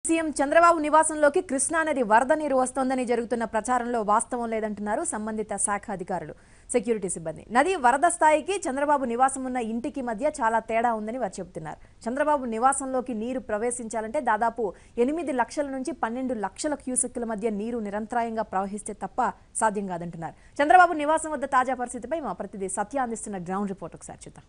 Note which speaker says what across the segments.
Speaker 1: CM Chandrababu నివాసంలోకి కృష్ణానది వరద నీరు వస్తోందని జరుగుతున్న ప్రచారంలో వాస్తవం లేదంటున్నారు సంబంధిత శాఖ అధికారులు సెక్యూరిటీ సిబ్బంది నది వరద స్థాయికి చంద్రబాబు నివాసం ఉన్న ఇంటికి మధ్య చాలా తేడా ఉందని వారు చెబుతున్నారు చంద్రబాబు నివాసంలోకి నీరు ప్రవేశించాలంటే దాదాపు ఎనిమిది లక్షల నుంచి పన్నెండు లక్షల క్యూసెక్కుల మధ్య నీరు నిరంతరాయంగా ప్రవహిస్తే తప్ప సాధ్యం కాదంటున్నారు చంద్రబాబు నివాసం వద్ద తాజా పరిస్థితిపై మా ప్రతినిధి సత్య అందిస్తున్న గ్రౌండ్ రిపోర్ట్ ఒకసారి చూద్దాం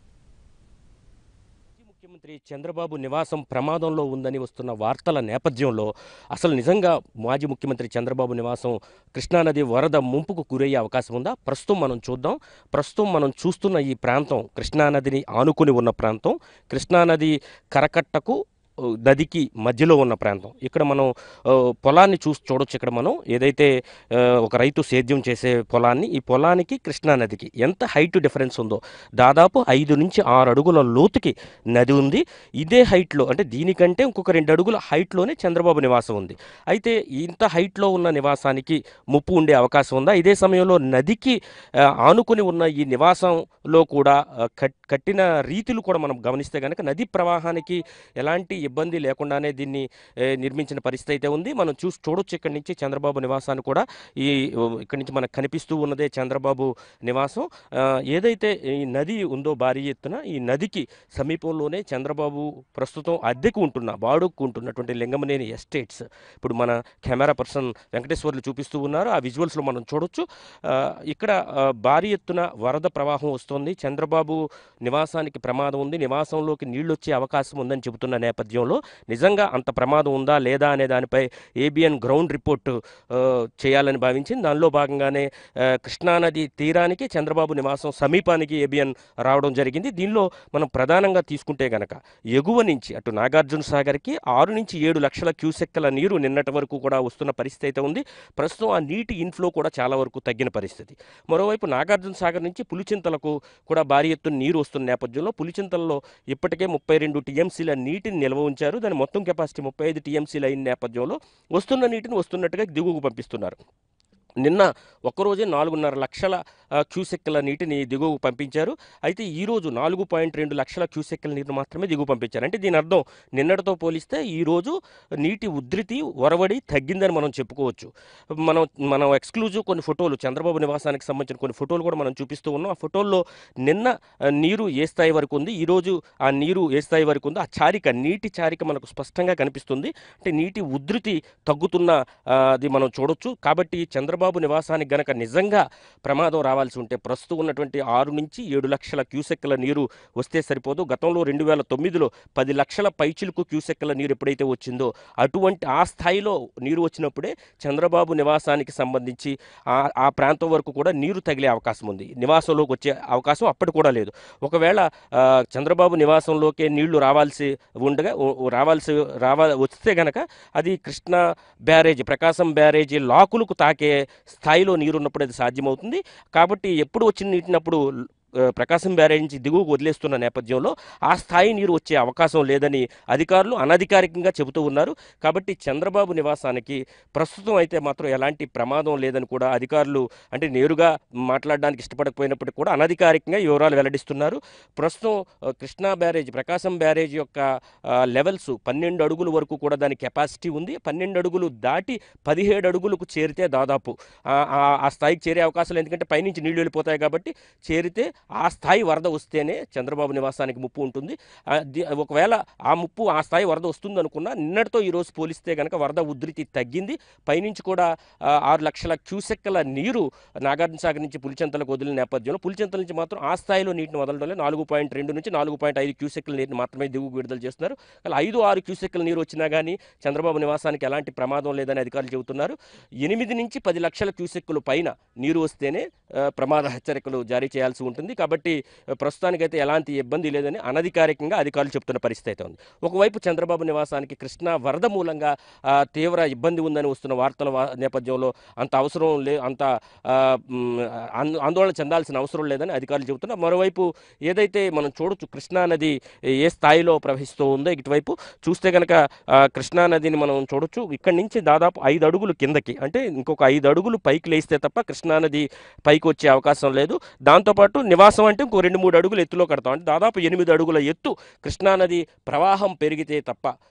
Speaker 2: మాజీ ముఖ్యమంత్రి చంద్రబాబు నివాసం ప్రమాదంలో ఉందని వస్తున్న వార్తల నేపథ్యంలో అసలు నిజంగా మాజీ ముఖ్యమంత్రి చంద్రబాబు నివాసం కృష్ణానది వరద ముంపుకు గురయ్యే అవకాశం ఉందా ప్రస్తుతం మనం చూద్దాం ప్రస్తుతం మనం చూస్తున్న ఈ ప్రాంతం కృష్ణానదిని ఆనుకుని ఉన్న ప్రాంతం కృష్ణానది కరకట్టకు ఆ, నదికి మధ్యలో ఉన్న ప్రాంతం ఇక్కడ మనం ఆ, పొలాన్ని చూసి చూడొచ్చు ఇక్కడ మనం ఏదైతే ఆ, ఒక రైతు సేద్యం చేసే పొలాన్ని ఈ పొలానికి కృష్ణా నదికి ఎంత హైట్ డిఫరెన్స్ ఉందో దాదాపు ఐదు నుంచి ఆరు అడుగుల లోతుకి నది ఉంది ఇదే హైట్లో అంటే దీనికంటే ఇంకొక రెండు అడుగుల హైట్లోనే చంద్రబాబు నివాసం ఉంది అయితే ఇంత హైట్లో ఉన్న నివాసానికి ముప్పు ఉండే అవకాశం ఉందా ఇదే సమయంలో నదికి ఆ, ఆనుకుని ఉన్న ఈ నివాసంలో కూడా ఆ, కట్ కట్టిన రీతులు కూడా మనం గమనిస్తే కనుక నది ప్రవాహానికి ఎలాంటి ఇబ్బంది లేకుండానే దీన్ని ఏ, నిర్మించిన పరిస్థితి అయితే ఉంది మనం చూసి చూడొచ్చు ఇక్కడి నుంచి చంద్రబాబు నివాసాన్ని కూడా ఈ ఓ, ఇక్కడి నుంచి మనకు కనిపిస్తూ ఉన్నదే చంద్రబాబు నివాసం ఆ, ఏదైతే ఈ నది ఉందో భారీ ఎత్తున ఈ నదికి సమీపంలోనే చంద్రబాబు ప్రస్తుతం అద్దెకు ఉంటున్న బాడుకు ఉంటున్నటువంటి లింగమనేని ఎస్టేట్స్ ఇప్పుడు మన కెమెరా పర్సన్ వెంకటేశ్వర్లు చూపిస్తూ ఉన్నారు ఆ విజువల్స్లో మనం చూడొచ్చు ఆ, ఇక్కడ ఆ, భారీ ఎత్తున వరద ప్రవాహం వస్తోంది చంద్రబాబు నివాసానికి ప్రమాదం ఉంది నివాసంలోకి నీళ్లు వచ్చే అవకాశం ఉందని చెబుతున్న నేపథ్యంలో నిజంగా అంత ప్రమాదం ఉందా లేదా అనే దానిపై ఏబిఎన్ గ్రౌండ్ రిపోర్ట్ ఆ, చేయాలని భావించింది దానిలో భాగంగానే ఆ, కృష్ణానది తీరానికి చంద్రబాబు నివాసం సమీపానికి ఏబిఎన్ రావడం జరిగింది దీనిలో మనం ప్రధానంగా తీసుకుంటే గనక ఎగువ నుంచి అటు నాగార్జున సాగర్కి ఆరు నుంచి ఏడు లక్షల క్యూసెక్కల నీరు నిన్నటి వరకు కూడా వస్తున్న పరిస్థితి అయితే ఉంది ప్రస్తుతం ఆ నీటి ఇన్ఫ్లో కూడా చాలా వరకు తగ్గిన పరిస్థితి మరోవైపు నాగార్జున సాగర్ నుంచి పులిచింతలకు కూడా భారీ ఎత్తున నీరు వస్తున్న నేపథ్యంలో పులిచింతల్లో ఇప్పటికే ముప్పై రెండు టీఎంసీల నీటిని నిల్వ ఉంచారు దాని మొత్తం కెపాసిటీ ముప్పై ఐదు టీఎంసీలు అయిన నేపథ్యంలో వస్తున్న నీటిని వస్తున్నట్టుగా దిగువకు పంపిస్తున్నారు నిన్న ఒక్కరోజే నాలుగున్నర లక్షల ఆ, క్యూసెక్కుల నీటిని దిగువకు పంపించారు అయితే ఈరోజు నాలుగు పాయింట్ రెండు లక్షల క్యూసెక్కుల నీటిని మాత్రమే దిగువ పంపించారు అంటే దీని అర్థం నిన్నటితో పోలిస్తే ఈరోజు నీటి ఉధృతి ఒరవడి తగ్గిందని మనం చెప్పుకోవచ్చు మనం మనం ఎక్స్క్లూజివ్ కొన్ని ఫోటోలు చంద్రబాబు నివాసానికి సంబంధించిన కొన్ని ఫోటోలు కూడా మనం చూపిస్తూ ఉన్నాం ఆ ఫోటోల్లో నిన్న ఆ, నీరు ఏ స్థాయి వరకు ఉంది ఈరోజు ఆ నీరు ఏ స్థాయి వరకు ఉందో ఆ చారిక నీటి చారిక మనకు స్పష్టంగా కనిపిస్తుంది అంటే నీటి ఉధృతి తగ్గుతున్న ఆ, అది మనం చూడొచ్చు కాబట్టి చంద్రబాబు నివాసానికి గనక నిజంగా ప్రమాదం రావాల్సి ఉంటే ప్రస్తుతం ఉన్నటువంటి ఆరు నుంచి ఏడు లక్షల క్యూసెక్కుల నీరు వస్తే సరిపోదు గతంలో రెండు వేల తొమ్మిదిలో పది లక్షల పైచిలకు క్యూసెక్కుల నీరు ఎప్పుడైతే వచ్చిందో అటువంటి ఆ స్థాయిలో నీరు వచ్చినప్పుడే చంద్రబాబు నివాసానికి సంబంధించి ఆ ఆ ప్రాంతం వరకు కూడా నీరు తగిలే అవకాశం ఉంది నివాసంలోకి వచ్చే అవకాశం అప్పటి కూడా లేదు ఒకవేళ ఆ, చంద్రబాబు నివాసంలోకే నీళ్లు రావాల్సి ఉండగా ఉ- ఉ- రావాల్సి రావా వస్తే గనక అది కృష్ణా బ్యారేజీ ప్రకాశం బ్యారేజీ లాకులకు తాకే స్థాయిలో నీరున్నప్పుడు అది సాధ్యమవుతుంది కాబట్టి ఎప్పుడు వచ్చిన నీటినప్పుడు ఆ, ప్రకాశం బ్యారేజ్ నుంచి దిగువకు వదిలేస్తున్న నేపథ్యంలో ఆ స్థాయి నీరు వచ్చే అవకాశం లేదని అధికారులు అనధికారికంగా చెబుతూ ఉన్నారు కాబట్టి చంద్రబాబు నివాసానికి ప్రస్తుతం అయితే మాత్రం ఎలాంటి ప్రమాదం లేదని కూడా అధికారులు అంటే నేరుగా మాట్లాడడానికి ఇష్టపడకపోయినప్పటికీ కూడా అనధికారికంగా ఈ వివరాలు వెల్లడిస్తున్నారు ప్రస్తుతం ఆ, కృష్ణా బ్యారేజ్ ప్రకాశం బ్యారేజ్ యొక్క ఆ, లెవెల్స్ పన్నెండు అడుగుల వరకు కూడా దాని కెపాసిటీ ఉంది పన్నెండు అడుగులు దాటి పదిహేడు అడుగులకు చేరితే దాదాపు ఆ- ఆ- ఆ స్థాయికి చేరే అవకాశాలు ఎందుకంటే పైనుంచి నీళ్లు వెళ్ళిపోతాయి కాబట్టి చేరితే ఆ స్థాయి వరద వస్తేనే చంద్రబాబు నివాసానికి ముప్పు ఉంటుంది ఆ, ది- ఒకవేళ ఆ ముప్పు ఆ స్థాయి వరద వస్తుంది అనుకున్నా నిన్నటితో ఈరోజు పోలిస్తే కనుక వరద ఉధృతి తగ్గింది పైనుంచి కూడా ఆ, ఆరు లక్షల క్యూసెక్కల నీరు నాగార్జున సాగర్ నుంచి పులిచెంతలకు వదిలిన నేపథ్యంలో పులిచెంతల నుంచి మాత్రం ఆ స్థాయిలో నీటిని వదలడం లేదు నాలుగు పాయింట్ రెండు నుంచి నాలుగు పాయింట్ ఐదు క్యూసెక్కుల నీటిని మాత్రమే దిగువకు విడుదల చేస్తున్నారు అలా ఐదు ఆరు క్యూసెక్కుల నీరు వచ్చినా కానీ చంద్రబాబు నివాసానికి ఎలాంటి ప్రమాదం లేదని అధికారులు చెబుతున్నారు ఎనిమిది నుంచి పది లక్షల క్యూసెక్కుల పైన నీరు వస్తేనే ఆ, ప్రమాద హెచ్చరికలు జారీ చేయాల్సి ఉంటుంది కాబట్టి ఆ, ప్రస్తుతానికైతే ఎలాంటి ఇబ్బంది లేదని అనధికారికంగా అధికారులు చెప్తున్న పరిస్థితి అయితే ఉంది ఒకవైపు చంద్రబాబు నివాసానికి కృష్ణా వరద మూలంగా ఆ, తీవ్ర ఇబ్బంది ఉందని వస్తున్న వార్తల వా- నేపథ్యంలో అంత అవసరం లే అంత ఆ, మ్, ఆంద- ఆందోళన చెందాల్సిన అవసరం లేదని అధికారులు చెబుతున్నారు మరోవైపు ఏదైతే మనం చూడొచ్చు కృష్ణా నది ఏ స్థాయిలో ప్రవహిస్తూ ఉందో ఇటువైపు చూస్తే కనుక ఆ, కృష్ణా నదిని మనం చూడొచ్చు ఇక్కడి నుంచి దాదాపు ఐదు అడుగులు కిందకి అంటే ఇంకొక ఐదు అడుగులు పైకి లేస్తే తప్ప కృష్ణా నది పైకి వచ్చే అవకాశం లేదు దాంతోపాటు నివాసం అంటే ఇంకో రెండు మూడు అడుగులు ఎత్తులో కడతాం అంటే దాదాపు ఎనిమిది అడుగుల ఎత్తు కృష్ణానది ప్రవాహం పెరిగితే తప్ప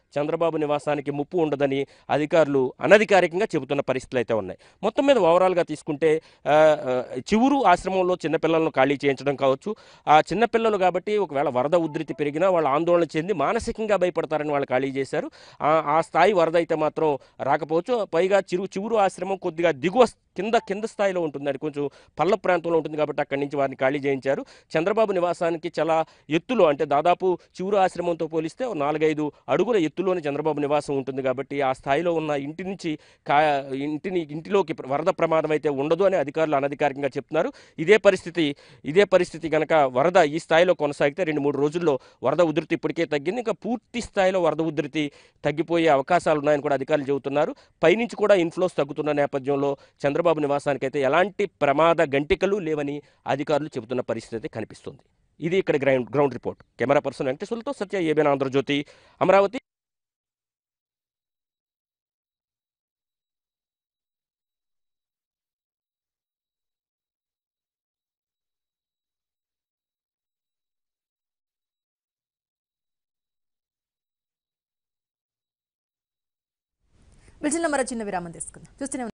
Speaker 2: చంద్రబాబు నివాసానికి ముప్పు ఉండదని అధికారులు అనధికారికంగా చెబుతున్న పరిస్థితులు అయితే ఉన్నాయి మొత్తం మీద ఓవరాల్గా తీసుకుంటే ఆ, ఆ, చివురు ఆశ్రమంలో చిన్నపిల్లలను ఖాళీ చేయించడం కావచ్చు ఆ చిన్నపిల్లలు కాబట్టి ఒకవేళ వరద ఉధృతి పెరిగినా వాళ్ళు ఆందోళన చెంది మానసికంగా భయపడతారని వాళ్ళు ఖాళీ చేశారు ఆ ఆ స్థాయి వరద అయితే మాత్రం రాకపోవచ్చు పైగా చిరు చివురు ఆశ్రమం కొద్దిగా దిగువ కింద కింద స్థాయిలో ఉంటుంది అది కొంచెం పల్ల ప్రాంతంలో ఉంటుంది కాబట్టి అక్కడి నుంచి వారిని ఖాళీ చేయించారు చంద్రబాబు నివాసానికి చాలా ఎత్తులో అంటే దాదాపు చివురు ఆశ్రమంతో పోలిస్తే ఓ నాలుగైదు అడుగుల ఎత్తులోనే చంద్రబాబు నివాసం ఉంటుంది కాబట్టి ఆ స్థాయిలో ఉన్న ఇంటి నుంచి కా ఇంటిని ఇంటిలోకి వరద ప్రమాదం అయితే ఉండదు అని అధికారులు అనధికారికంగా చెప్తున్నారు ఇదే పరిస్థితి ఇదే పరిస్థితి కనుక వరద ఈ స్థాయిలో కొనసాగితే రెండు మూడు రోజుల్లో వరద ఉధృతి ఇప్పటికే తగ్గింది ఇంకా పూర్తి స్థాయిలో వరద ఉధృతి తగ్గిపోయే అవకాశాలు ఉన్నాయని కూడా అధికారులు చెబుతున్నారు పైనుంచి కూడా ఇన్ఫ్లోస్ తగ్గుతున్న నేపథ్యంలో చంద్రబాబు నివాసానికి అయితే ఎలాంటి ప్రమాద గంటికలు లేవని అధికారులు చెబుతున్న పరిస్థితి అయితే కనిపిస్తుంది ఇది ఇక్కడ ground ground report camera person వెంకటేశ్వరులతో సత్య ఏబిఎన్ ఆంధ్రజ్యోతి అమరావతి
Speaker 1: బిల్జిన్లో మరో చిన్న విరామం తీసుకుందాం చూస్తూనే